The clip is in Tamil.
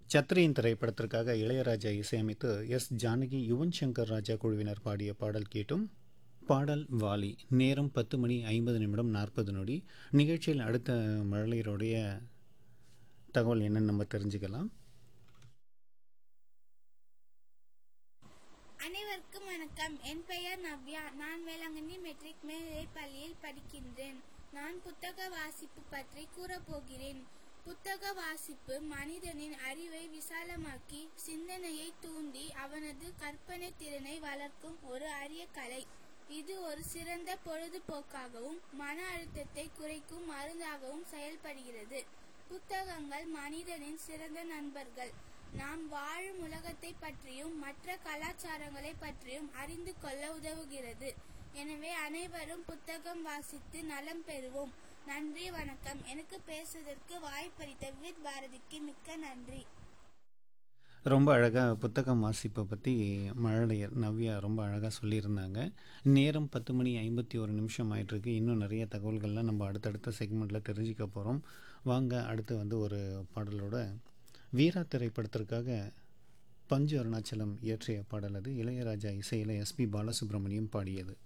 சத்ரியன் திரைப்படத்திற்காக இளையராஜா இசையமைத்து எஸ் ஜானகி யுவன் சங்கர் ராஜா குழுவினர் பாடிய பாடல் கேட்டும் பாடல் வாலி நேரம் பத்து மணி ஐம்பது நிமிடம் நாற்பது நொடி நிகழ்ச்சியில் அடுத்த மழலையருடைய தகவல் என்னன்னு நம்ம தெரிஞ்சுக்கலாம் அனைவருக்கும் வணக்கம் என் பெயர் நவ்யா நான் வேளாங்கண்ணி மெட்ரிக் மேல்நிலைப் பள்ளியில் படிக்கின்றேன் நான் புத்தக வாசிப்பு பற்றி கூறப்போகிறேன் புத்தக வாசிப்பு மனிதனின் அறிவை விசாலமாக்கி சிந்தனையை தூண்டி அவனது கற்பனை திறனை வளர்க்கும் ஒரு அரிய கலை இது ஒரு சிறந்த பொழுதுபோக்காகவும் மன அழுத்தத்தை குறைக்கும் மருந்தாகவும் செயல்படுகிறது புத்தகங்கள் மனிதனின் சிறந்த நண்பர்கள் நாம் வாழும் உலகத்தை பற்றியும் மற்ற கலாச்சாரங்களை பற்றியும் அறிந்து கொள்ள உதவுகிறது எனவே அனைவரும் புத்தகம் வாசித்து நலம் பெறுவோம் நன்றி வணக்கம் எனக்கு பேசுவதற்கு வாய்ப்பளித்த வித் பாரதிக்கு மிக்க நன்றி ரொம்ப அழகாக புத்தகம் வாசிப்பை பற்றி மழலையர் நவ்யா ரொம்ப அழகாக சொல்லியிருந்தாங்க நேரம் பத்து மணி ஐம்பத்தி ஒரு நிமிஷம் ஆயிட்டிருக்கு இன்னும் நிறைய தகவல்கள்லாம் நம்ம அடுத்தடுத்த செக்மெண்ட்டில் தெரிஞ்சுக்க போகிறோம் வாங்க அடுத்து வந்து ஒரு பாடலோட வீரா திரைப்படத்திற்காக பஞ்சு அருணாச்சலம் இயற்றிய பாடல் அது இளையராஜா இசையில் எஸ்பி பாலசுப்ரமணியம் பாடியது